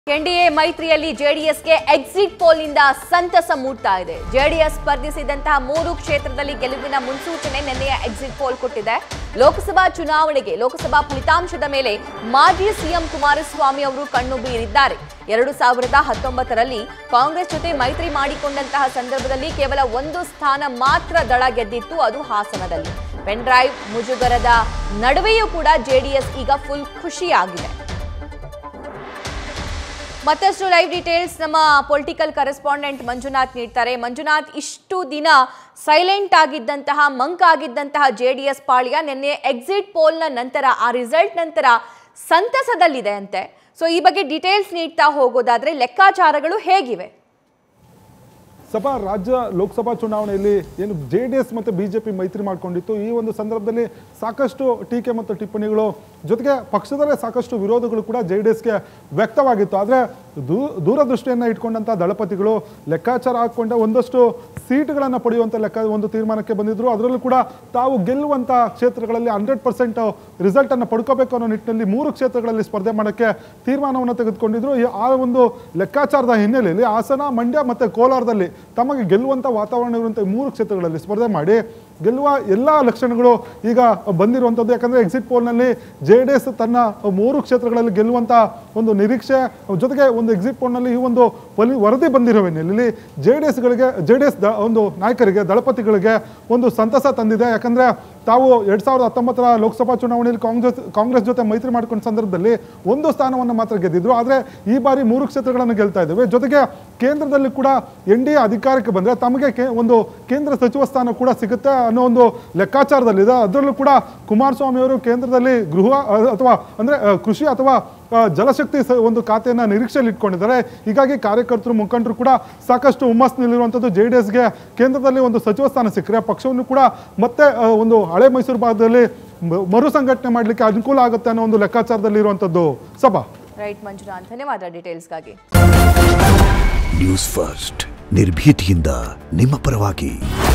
NDA ಮೈತ್ರಿಯಲ್ಲಿ ಜೆಡಿಎಸ್ಗೆ exit ಪೋಲ್ನಿಂದ ಸಂತಸ ಮೂಡ್ತಾ ಇದೆ ಜೆಡಿಎಸ್ ಸ್ಪರ್ಧಿಸಿದಂತಹ ಮೂರು ಕ್ಷೇತ್ರದಲ್ಲಿ ಗೆಲುವಿನ ಮುನ್ಸೂಚನೆ ನಿನ್ನೆಯ ಎಕ್ಸಿಟ್ ಪೋಲ್ ಕೊಟ್ಟಿದೆ ಲೋಕಸಭಾ ಚುನಾವಣೆಗೆ ಲೋಕಸಭಾ ಫಲಿತಾಂಶದ ಮೇಲೆ ಮಾಜಿ ಸಿಎಂ ಕುಮಾರಸ್ವಾಮಿ ಅವರು ಕಣ್ಣು ಬೀರಿದ್ದಾರೆ ಎರಡು ಸಾವಿರದ ಹತ್ತೊಂಬತ್ತರಲ್ಲಿ ಕಾಂಗ್ರೆಸ್ ಜೊತೆ ಮೈತ್ರಿ ಮಾಡಿಕೊಂಡಂತಹ ಸಂದರ್ಭದಲ್ಲಿ ಕೇವಲ ಒಂದು ಸ್ಥಾನ ಮಾತ್ರ ದಳ ಗೆದ್ದಿತ್ತು ಅದು ಹಾಸನದಲ್ಲಿ ಪೆನ್ ಡ್ರೈವ್ ಮುಜುಗರದ ನಡುವೆಯೂ ಕೂಡ ಜೆಡಿಎಸ್ ಈಗ ಫುಲ್ ಖುಷಿಯಾಗಿದೆ ಮತ್ತಷ್ಟು ಲೈವ್ ಡೀಟೇಲ್ಸ್ ನಮ್ಮ ಪೊಲಿಟಿಕಲ್ ಕರೆಸ್ಪಾಂಡೆಂಟ್ ಮಂಜುನಾಥ್ ನೀಡ್ತಾರೆ ಮಂಜುನಾಥ್ ಇಷ್ಟು ದಿನ ಸೈಲೆಂಟ್ ಆಗಿದ್ದಂತಹ ಮಂಕ್ ಆಗಿದ್ದಂತಹ ಜೆ ಡಿ ಎಸ್ ಪಾಳ್ಯ ನಿನ್ನೆ ಎಕ್ಸಿಟ್ ಪೋಲ್ನ ನಂತರ ಆ ರಿಸಲ್ಟ್ ನಂತರ ಸಂತಸದಲ್ಲಿದೆ ಅಂತೆ ಸೊ ಈ ಬಗ್ಗೆ ಡೀಟೇಲ್ಸ್ ನೀಡ್ತಾ ಹೋಗೋದಾದ್ರೆ ಲೆಕ್ಕಾಚಾರಗಳು ಹೇಗಿವೆ ಸಭಾ ರಾಜ್ಯ ಲೋಕಸಭಾ ಚುನಾವಣೆಯಲ್ಲಿ ಏನು ಜೆ ಡಿ ಎಸ್ ಮತ್ತು ಬಿ ಜೆ ಪಿ ಮೈತ್ರಿ ಮಾಡಿಕೊಂಡಿತ್ತು ಈ ಒಂದು ಸಂದರ್ಭದಲ್ಲಿ ಸಾಕಷ್ಟು ಟೀಕೆ ಮತ್ತು ಟಿಪ್ಪಣಿಗಳು ಜೊತೆಗೆ ಪಕ್ಷದಲ್ಲೇ ಸಾಕಷ್ಟು ವಿರೋಧಗಳು ಕೂಡ ಜೆ ಡಿ ಎಸ್ಗೆ ವ್ಯಕ್ತವಾಗಿತ್ತು ಆದರೆ ದೂ ದೂರದೃಷ್ಟಿಯನ್ನು ಇಟ್ಕೊಂಡಂಥ ದಳಪತಿಗಳು ಲೆಕ್ಕಾಚಾರ ಹಾಕ್ಕೊಂಡ ಒಂದಷ್ಟು ಸೀಟ್ಗಳನ್ನು ಪಡೆಯುವಂಥ ಲೆಕ್ಕ ಒಂದು ತೀರ್ಮಾನಕ್ಕೆ ಬಂದಿದ್ರು ಅದರಲ್ಲೂ ಕೂಡ ತಾವು ಗೆಲ್ಲುವಂಥ ಕ್ಷೇತ್ರಗಳಲ್ಲಿ ಹಂಡ್ರೆಡ್ ಪರ್ಸೆಂಟ್ ರಿಸಲ್ಟನ್ನು ಪಡ್ಕೋಬೇಕು ಅನ್ನೋ ನಿಟ್ಟಿನಲ್ಲಿ ಮೂರು ಕ್ಷೇತ್ರಗಳಲ್ಲಿ ಸ್ಪರ್ಧೆ ಮಾಡೋಕ್ಕೆ ತೀರ್ಮಾನವನ್ನು ತೆಗೆದುಕೊಂಡಿದ್ರು ಈ- ಆ ಒಂದು ಲೆಕ್ಕಾಚಾರದ ಹಿನ್ನೆಲೆಯಲ್ಲಿ ಹಾಸನ ಮಂಡ್ಯ ಮತ್ತು ಕೋಲಾರದಲ್ಲಿ ತಮಗೆ ಗೆಲ್ಲುವಂಥ ವಾತಾವರಣ ಇರುವಂಥ ಈ ಮೂರು ಕ್ಷೇತ್ರಗಳಲ್ಲಿ ಸ್ಪರ್ಧೆ ಮಾಡಿ ಗೆಲ್ಲುವ ಎಲ್ಲ ಲಕ್ಷಣಗಳು ಈಗ ಬಂದಿರುವಂಥದ್ದು ಯಾಕಂದರೆ ಎಕ್ಸಿಟ್ ಪೋಲ್ನಲ್ಲಿ ಜೆ ಡಿ ಎಸ್ ತನ್ನ ಮೂರು ಕ್ಷೇತ್ರಗಳಲ್ಲಿ ಗೆಲ್ಲುವಂಥ ಒಂದು ನಿರೀಕ್ಷೆ ಜೊತೆಗೆ ಒಂದು ಎಕ್ಸಿಟ್ ಪೋಲ್ನಲ್ಲಿ ಈ ಒಂದು ಪಲಿ ವರದಿ ಬಂದಿರೋ ಹಿನ್ನೆಲೆಯಲ್ಲಿ ಜೆ ಡಿ ಎಸ್ಗಳಿಗೆ ಜೆ ಡಿ ಎಸ್ ಒಂದು ನಾಯಕರಿಗೆ ದಳಪತಿಗಳಿಗೆ ಒಂದು ಸಂತಸ ತಂದಿದೆ ಯಾಕಂದರೆ ತಾವು ಎರಡು ಸಾವಿರದ ಹತ್ತೊಂಬತ್ತರ ಲೋಕಸಭಾ ಚುನಾವಣೆಯಲ್ಲಿ ಕಾಂಗ್ರೆಸ್ ಕಾಂಗ್ರೆಸ್ ಜೊತೆ ಮೈತ್ರಿ ಮಾಡ್ಕೊಂಡ ಸಂದರ್ಭದಲ್ಲಿ ಒಂದು ಸ್ಥಾನವನ್ನು ಮಾತ್ರ ಗೆದ್ದಿದ್ರು ಆದರೆ ಈ ಬಾರಿ ಮೂರು ಕ್ಷೇತ್ರಗಳನ್ನು ಗೆಲ್ತಾ ಇದ್ದೇವೆ ಜೊತೆಗೆ ಕೇಂದ್ರದಲ್ಲಿ ಕೂಡ ಎನ್ ಡಿ ಎ ಅಧಿಕಾರಕ್ಕೆ ಬಂದರೆ ತಮಗೆ ಕೇ- ಒಂದು ಕೇಂದ್ರ ಸಚಿವ ಸ್ಥಾನ ಕೂಡ ಸಿಗುತ್ತೆ ಅನ್ನೋ ಒಂದು ಲೆಕ್ಕಾಚಾರದಲ್ಲಿದೆ ಅದರಲ್ಲೂ ಕೂಡ ಕುಮಾರಸ್ವಾಮಿ ಅವರು ಕೇಂದ್ರದಲ್ಲಿ ಗೃಹ ಅ- ಅಥವಾ ಅಂದರೆ ಅ, ಕೃಷಿ ಅಥವಾ ಆ, ಜಲಶಕ್ತಿ ಸ- ಒಂದು ಖಾತೆಯನ್ನು ನಿರೀಕ್ಷೆಯಲ್ಲಿ ಇಟ್ಕೊಂಡಿದ್ದಾರೆ ಹೀಗಾಗಿ ಕಾರ್ಯಕರ್ತರು ಮುಖಂಡರು ಕೂಡ ಸಾಕಷ್ಟು ಹುಮ್ಮಸ್ಸಿನಲ್ಲಿರುವಂಥದ್ದು ಜೆ ಡಿ ಎಸ್ಗೆ ಕೇಂದ್ರದಲ್ಲಿ ಒಂದು ಸಚಿವ ಸ್ಥಾನ ಸಿಕ್ಕರೆ ಪಕ್ಷವನ್ನು ಕೂಡ ಮತ್ತೆ ಆ, ಒಂದು ಹಳೆ ಮೈಸೂರು ಭಾಗದಲ್ಲಿ ಮ- ಮರು ಸಂಘಟನೆ ಮಾಡಲಿಕ್ಕೆ ಅನುಕೂಲ ಆಗುತ್ತೆ ಅನ್ನೋ ಒಂದು ಲೆಕ್ಕಾಚಾರದಲ್ಲಿ ಇರುವಂಥದ್ದು ಸಭಾ ರೈಟ್ ಮಂಜುನಾಥ್ ಧನ್ಯವಾದ ಡೀಟೇಲ್ಸ್ಗಾಗಿ ನ್ಯೂಸ್ ಫಸ್ಟ್ ನಿರ್ಭೀತಿಯಿಂದ ನಿಮ್ಮ ಪರವಾಗಿ